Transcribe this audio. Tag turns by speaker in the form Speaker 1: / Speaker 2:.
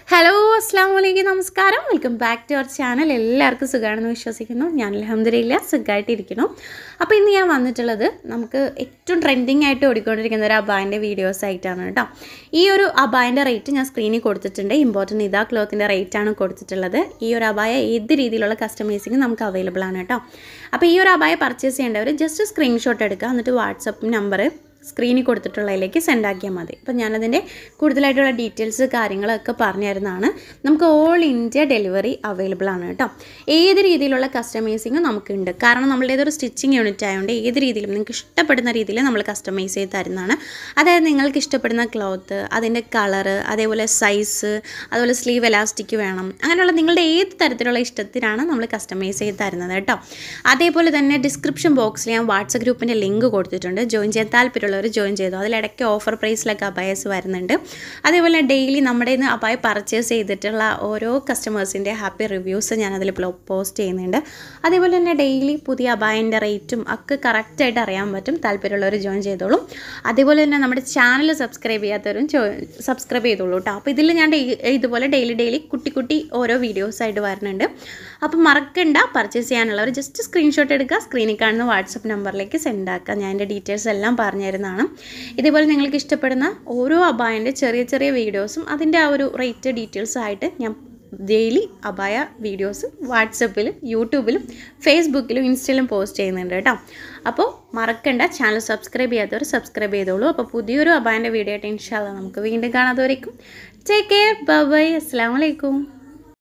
Speaker 1: hello അസ്സാം വലൈക്കും നമസ്കാരം welcome back to our channel എല്ലാവർക്കും സുഖമാണെന്ന് വിശ്വസിക്കുന്നു ഞാൻ അലഹമ്മദില്ല സുഖമായിട്ടിരിക്കുന്നു അപ്പോൾ ഇന്ന് ഞാൻ വന്നിട്ടുള്ളത് നമുക്ക് ഏറ്റവും ട്രെൻഡിങ് ആയിട്ട് ഓടിക്കൊണ്ടിരിക്കുന്ന ഒരു അബായൻ്റെ വീഡിയോസ് ആയിട്ടാണ് കേട്ടോ ഈ ഒരു അബായൻ്റെ റേറ്റ് ഞാൻ സ്ക്രീനിൽ കൊടുത്തിട്ടുണ്ട് ഇമ്പോർട്ടൻറ്റ് ഇതാ ക്ലോത്തിൻ്റെ റേറ്റ് ആണ് കൊടുത്തിട്ടുള്ളത് ഈ ഒരു അബായ ഏത് രീതിയിലുള്ള കസ്റ്റമൈസിങ് നമുക്ക് അവൈലബിൾ ആണ് കേട്ടോ അപ്പോൾ ഈ ഒരു അബായ പർച്ചേസ് ചെയ്യേണ്ടവർ ജസ്റ്റ് സ്ക്രീൻഷോട്ട് എടുക്കുക എന്നിട്ട് വാട്സപ്പ് നമ്പർ സ്ക്രീനിൽ കൊടുത്തിട്ടുള്ളതിലേക്ക് സെൻഡ് ആക്കിയാൽ മതി അപ്പോൾ ഞാനതിൻ്റെ കൂടുതലായിട്ടുള്ള ഡീറ്റെയിൽസ് കാര്യങ്ങളൊക്കെ പറഞ്ഞു തരുന്നതാണ് നമുക്ക് ഓൾ ഇന്ത്യ ഡെലിവറി അവൈലബിൾ ആണ് കേട്ടോ ഏത് രീതിയിലുള്ള കസ്റ്റമൈസിങ്ങും നമുക്കുണ്ട് കാരണം നമ്മളുടേതൊരു സ്റ്റിച്ചിങ് യൂണിറ്റ് ആയതുകൊണ്ട് ഏത് രീതിയിലും നിങ്ങൾക്ക് ഇഷ്ടപ്പെടുന്ന രീതിയിൽ നമ്മൾ കസ്റ്റമൈസ് ചെയ്ത് തരുന്നതാണ് അതായത് നിങ്ങൾക്ക് ഇഷ്ടപ്പെടുന്ന ക്ലോത്ത് അതിൻ്റെ കളറ് അതേപോലെ സൈസ് അതുപോലെ സ്ലീവ് എലാസ്റ്റിക് വേണം അങ്ങനെയുള്ള നിങ്ങളുടെ ഏത് തരത്തിലുള്ള ഇഷ്ടത്തിനാണ് നമ്മൾ കസ്റ്റമൈസ് ചെയ്ത് തരുന്നത് കേട്ടോ അതേപോലെ തന്നെ ഡിസ്ക്രിപ്ഷൻ ബോക്സിൽ ഞാൻ വാട്സപ്പ് ഗ്രൂപ്പിൻ്റെ ലിങ്ക് കൊടുത്തിട്ടുണ്ട് ജോയിൻ ചെയ്യാൻ താല്പര്യമുള്ളവർ ജോയിൻ ചെയ്തു അതിലിടയ്ക്ക് ഓഫർ പ്രൈസിലൊക്കെ അബായസ് വരുന്നുണ്ട് അതേപോലെ ഡെയിലി നമ്മുടെ നിന്ന് അബായ പർച്ചേസ് ചെയ്തിട്ടുള്ള ഓരോ കസ്റ്റമേഴ്സിൻ്റെ ഹാപ്പി റിവ്യൂസ് ഞാൻ അതിൽ പോസ്റ്റ് ചെയ്യുന്നുണ്ട് അതേപോലെ തന്നെ ഡെയിലി പുതിയ അബായൻ്റെ റേറ്റും ഒക്കെ കറക്റ്റായിട്ട് അറിയാൻ പറ്റും താല്പര്യമുള്ളവർ ജോയിൻ ചെയ്തോളും അതേപോലെ തന്നെ നമ്മുടെ ചാനൽ സബ്സ്ക്രൈബ് ചെയ്യാത്തവരും സബ്സ്ക്രൈബ് ചെയ്തോളൂ കേട്ടോ അപ്പോൾ ഇതിൽ ഞാൻ ഡെയി- ഇതുപോലെ ഡെയിലി ഡെയിലി കുട്ടി കുട്ടി ഓരോ വീഡിയോസ് ആയിട്ട് വരുന്നുണ്ട് അപ്പോൾ മറക്കണ്ട പർച്ചേസ് ചെയ്യാനുള്ളവർ ജസ്റ്റ് സ്ക്രീൻഷോട്ട് എടുക്കുക സ്ക്രീനിൽ കാണുന്ന വാട്സപ്പ് നമ്പറിലേക്ക് സെൻഡ് ആക്കുക ഞാൻ എൻ്റെ ഡീറ്റെയിൽസ് എല്ലാം പറഞ്ഞു തരുന്നതാണ് ഇതേപോലെ നിങ്ങൾക്ക് ഇഷ്ടപ്പെടുന്ന ഓരോ അബായൻ്റെ ചെറിയ ചെറിയ വീഡിയോസും അതിൻ്റെ ആ ഒരു റേറ്റ് ഡീറ്റെയിൽസും ആയിട്ട് ഞാൻ ഡെയിലി അബായ വീഡിയോസ് വാട്സപ്പിലും യൂട്യൂബിലും ഫേസ്ബുക്കിലും ഇൻസ്റ്റയിലും പോസ്റ്റ് ചെയ്യുന്നുണ്ട് കേട്ടോ അപ്പോൾ മറക്കണ്ട ചാനൽ സബ്സ്ക്രൈബ് ചെയ്യാത്തവർ സബ്സ്ക്രൈബ് ചെയ്തോളൂ അപ്പോൾ പുതിയൊരു അബായൻ്റെ വീഡിയോ ആയിട്ട് ഇൻഷാല്ല നമുക്ക് വീണ്ടും കാണാത്തവരേക്കും ടേക്ക് കെയർ ബൈ അസ്സാം വലൈക്കും